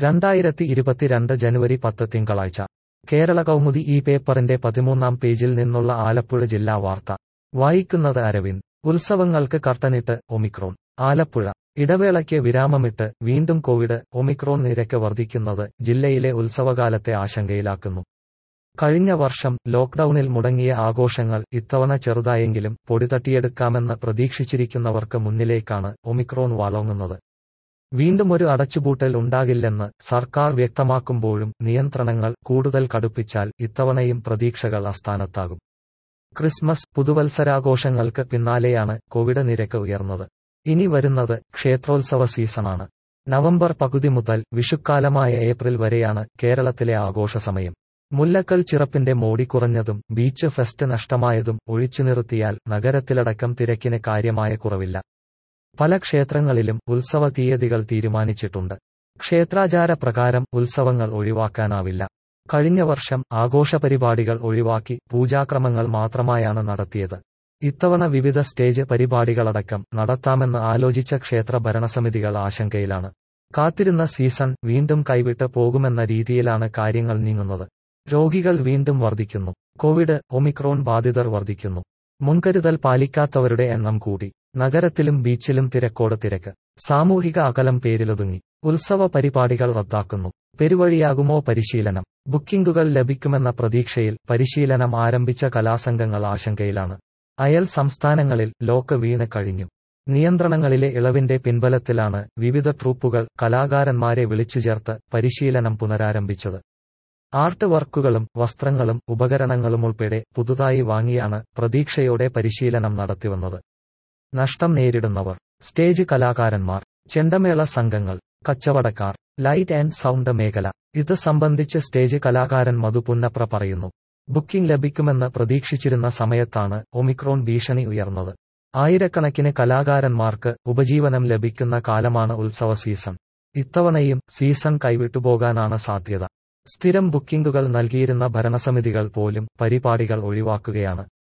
രണ്ടായിരത്തി ഇരുപത്തിരണ്ട് ജനുവരി പത്ത് തിങ്കളാഴ്ച കേരള കൗമുദി ഈ പേപ്പറിന്റെ പതിമൂന്നാം പേജിൽ നിന്നുള്ള ആലപ്പുഴ ജില്ലാ വാർത്ത വായിക്കുന്നത് അരവിന്ദ് ഉത്സവങ്ങൾക്ക് കർട്ടനിട്ട് ഒമിക്രോൺ ആലപ്പുഴ ഇടവേളയ്ക്ക് വിരാമമിട്ട് വീണ്ടും കോവിഡ് ഒമിക്രോൺ നിരക്ക് വർദ്ധിക്കുന്നത് ജില്ലയിലെ ഉത്സവകാലത്തെ ആശങ്കയിലാക്കുന്നു കഴിഞ്ഞ വർഷം ലോക്ഡൌണിൽ മുടങ്ങിയ ആഘോഷങ്ങൾ ഇത്തവണ ചെറുതായെങ്കിലും പൊടിതട്ടിയെടുക്കാമെന്ന് പ്രതീക്ഷിച്ചിരിക്കുന്നവർക്ക് മുന്നിലേക്കാണ് ഒമിക്രോൺ വാലോങ്ങുന്നത് വീണ്ടും ഒരു അടച്ചുപൂട്ടൽ ഉണ്ടാകില്ലെന്ന് സർക്കാർ വ്യക്തമാക്കുമ്പോഴും നിയന്ത്രണങ്ങൾ കൂടുതൽ കടുപ്പിച്ചാൽ ഇത്തവണയും പ്രതീക്ഷകൾ അസ്ഥാനത്താകും ക്രിസ്മസ് പുതുവത്സരാഘോഷങ്ങൾക്ക് പിന്നാലെയാണ് കോവിഡ് നിരക്ക് ഉയർന്നത് ഇനി വരുന്നത് ക്ഷേത്രോത്സവ സീസണാണ് നവംബർ പകുതി മുതൽ വിഷുക്കാലമായ ഏപ്രിൽ വരെയാണ് കേരളത്തിലെ ആഘോഷ സമയം മുല്ലക്കൽ ചിറപ്പിന്റെ മോടി കുറഞ്ഞതും ബീച്ച് ഫെസ്റ്റ് നഷ്ടമായതും ഒഴിച്ചു നിർത്തിയാൽ നഗരത്തിലടക്കം തിരക്കിന് കാര്യമായ കുറവില്ല പല ക്ഷേത്രങ്ങളിലും ഉത്സവ തീയതികൾ തീരുമാനിച്ചിട്ടുണ്ട് ക്ഷേത്രാചാര പ്രകാരം ഉത്സവങ്ങൾ ഒഴിവാക്കാനാവില്ല കഴിഞ്ഞ വർഷം ആഘോഷ പരിപാടികൾ ഒഴിവാക്കി പൂജാക്രമങ്ങൾ മാത്രമായാണ് നടത്തിയത് ഇത്തവണ വിവിധ സ്റ്റേജ് പരിപാടികളടക്കം നടത്താമെന്ന് ആലോചിച്ച ക്ഷേത്ര ഭരണസമിതികൾ ആശങ്കയിലാണ് കാത്തിരുന്ന സീസൺ വീണ്ടും കൈവിട്ട് പോകുമെന്ന രീതിയിലാണ് കാര്യങ്ങൾ നീങ്ങുന്നത് രോഗികൾ വീണ്ടും വർദ്ധിക്കുന്നു കോവിഡ് ഒമിക്രോൺ ബാധിതർ വർദ്ധിക്കുന്നു മുൻകരുതൽ പാലിക്കാത്തവരുടെ എണ്ണം കൂടി നഗരത്തിലും ബീച്ചിലും തിരക്കോട് തിരക്ക് സാമൂഹിക അകലം പേരിലൊതുങ്ങി ഉത്സവ പരിപാടികൾ റദ്ദാക്കുന്നു പെരുവഴിയാകുമോ പരിശീലനം ബുക്കിംഗുകൾ ലഭിക്കുമെന്ന പ്രതീക്ഷയിൽ പരിശീലനം ആരംഭിച്ച കലാസംഘങ്ങൾ ആശങ്കയിലാണ് അയൽ സംസ്ഥാനങ്ങളിൽ ലോക്ക് വീണ് കഴിഞ്ഞു നിയന്ത്രണങ്ങളിലെ ഇളവിന്റെ പിൻബലത്തിലാണ് വിവിധ ട്രൂപ്പുകൾ കലാകാരന്മാരെ വിളിച്ചുചേർത്ത് പരിശീലനം പുനരാരംഭിച്ചത് ആർട്ട് വർക്കുകളും വസ്ത്രങ്ങളും ഉപകരണങ്ങളും ഉൾപ്പെടെ പുതുതായി വാങ്ങിയാണ് പ്രതീക്ഷയോടെ പരിശീലനം നടത്തിവന്നത് നഷ്ടം നേരിടുന്നവർ സ്റ്റേജ് കലാകാരന്മാർ ചെണ്ടമേള സംഘങ്ങൾ കച്ചവടക്കാർ ലൈറ്റ് ആൻഡ് സൗണ്ട് മേഖല ഇത് സംബന്ധിച്ച് സ്റ്റേജ് കലാകാരൻ മധു പുന്നപ്ര പറയുന്നു ബുക്കിംഗ് ലഭിക്കുമെന്ന് പ്രതീക്ഷിച്ചിരുന്ന സമയത്താണ് ഒമിക്രോൺ ഭീഷണി ഉയർന്നത് ആയിരക്കണക്കിന് കലാകാരന്മാർക്ക് ഉപജീവനം ലഭിക്കുന്ന കാലമാണ് ഉത്സവ സീസൺ ഇത്തവണയും സീസൺ കൈവിട്ടുപോകാനാണ് സാധ്യത സ്ഥിരം ബുക്കിംഗുകൾ നൽകിയിരുന്ന ഭരണസമിതികൾ പോലും പരിപാടികൾ ഒഴിവാക്കുകയാണ്